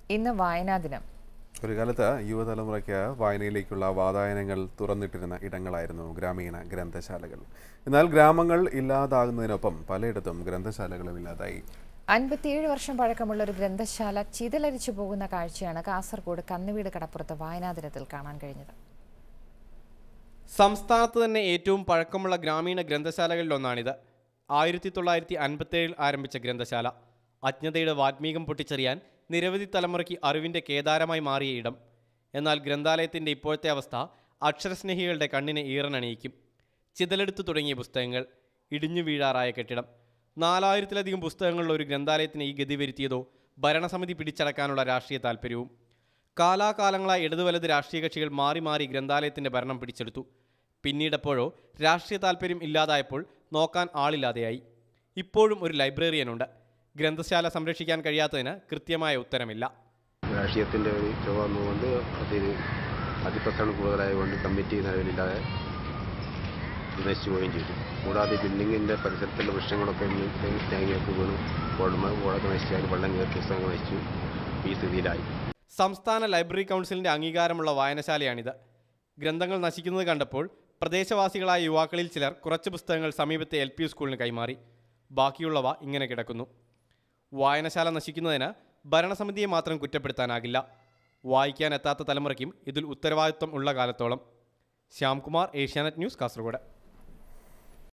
ഇന്ന് വായനാ ദിനം ഒരു കാലത്ത് യുവതലമുറയ്ക്ക് വായനയിലേക്കുള്ള വാതായനങ്ങൾ തുറന്നിട്ടിരുന്ന ഇടങ്ങളായിരുന്നു ഗ്രാമീണ ഗ്രന്ഥശാലകൾ എന്നാൽ ഗ്രാമങ്ങൾ ഇല്ലാതാകുന്നതിനൊപ്പം പലയിടത്തും ഗ്രന്ഥശാലകളും ഇല്ലാതായി അൻപത്തിയേഴ് വർഷം പഴക്കമുള്ള ഒരു ഗ്രന്ഥശാല ചിതലരിച്ചു പോകുന്ന കാഴ്ചയാണ് കാസർഗോഡ് കന്നുവീട് കടപ്പുറത്ത് വായനാ ദിനത്തിൽ കാണാൻ കഴിഞ്ഞത് സംസ്ഥാനത്ത് തന്നെ ഏറ്റവും പഴക്കമുള്ള ഗ്രാമീണ ഗ്രന്ഥശാലകളിലൊന്നാണിത് ആയിരത്തി തൊള്ളായിരത്തി അൻപത്തേഴിൽ ആരംഭിച്ച ഗ്രന്ഥശാല അജ്ഞതയുടെ വാത്മീകം പൊട്ടിച്ചെറിയാൻ നിരവധി തലമുറയ്ക്ക് അറിവിൻ്റെ കേദാരമായി മാറിയ ഇടം എന്നാൽ ഗ്രന്ഥാലയത്തിൻ്റെ ഇപ്പോഴത്തെ അവസ്ഥ അക്ഷരസ്നേഹികളുടെ കണ്ണിനെ ഈറനണിയിക്കും ചിതലെടുത്തു തുടങ്ങിയ പുസ്തകങ്ങൾ ഇടിഞ്ഞു വീഴാറായ കെട്ടിടം നാലായിരത്തിലധികം പുസ്തകങ്ങളുള്ള ഒരു ഗ്രന്ഥാലയത്തിന് ഈ ഗതി വരുത്തിയതോ ഭരണസമിതി പിടിച്ചടക്കാനുള്ള രാഷ്ട്രീയ താല്പര്യവും കാലാകാലങ്ങളായി ഇടതു വലത് രാഷ്ട്രീയ കക്ഷികൾ മാറി മാറി ഗ്രന്ഥാലയത്തിന്റെ ഭരണം പിടിച്ചെടുത്തു പിന്നീടെപ്പോഴോ രാഷ്ട്രീയ താല്പര്യം ഇല്ലാതായപ്പോൾ നോക്കാൻ ആളില്ലാതെയായി ഇപ്പോഴും ഒരു ലൈബ്രറിയനുണ്ട് ഗ്രന്ഥശാല സംരക്ഷിക്കാൻ കഴിയാത്തതിന് കൃത്യമായ ഉത്തരമില്ല രാഷ്ട്രീയത്തിൻ്റെ ഒരു ചുവ വന്നുകൊണ്ട് അതിന് അതിപ്രസരണം കൂടുതലായതുകൊണ്ട് കമ്മിറ്റി നിലവിലില്ലാതെ നശിച്ചു പോവുകയും ചെയ്തു കൂടാതെ ബിൽഡിങ്ങിൻ്റെ പരിസരത്തുള്ള വൃക്ഷങ്ങളൊക്കെ ഒന്ന് തെങ്ങ് തേങ്ങയൊക്കെ വീണു ഓടുമ ഓടൊക്കെ നശിച്ചാൽ വെള്ളം കയറി പുസ്തകങ്ങൾ നശിച്ചു ഈ സ്ഥിതിയിലായി സംസ്ഥാന ലൈബ്രറി കൗൺസിലിന്റെ അംഗീകാരമുള്ള വായനശാലയാണിത് ഗ്രന്ഥങ്ങൾ നശിക്കുന്നത് കണ്ടപ്പോൾ പ്രദേശവാസികളായ യുവാക്കളിൽ ചിലർ കുറച്ച് പുസ്തകങ്ങൾ സമീപത്തെ എൽ പി സ്കൂളിന് കൈമാറി ബാക്കിയുള്ളവ ഇങ്ങനെ കിടക്കുന്നു വായനശാല നശിക്കുന്നതിന് ഭരണസമിതിയെ മാത്രം കുറ്റപ്പെടുത്താനാകില്ല വായിക്കാൻ എത്താത്ത തലമുറയ്ക്കും ഇതിൽ ഉത്തരവാദിത്വം ഉള്ള കാലത്തോളം ശ്യാംകുമാർ ഏഷ്യാനെറ്റ് ന്യൂസ് കാസർഗോഡ്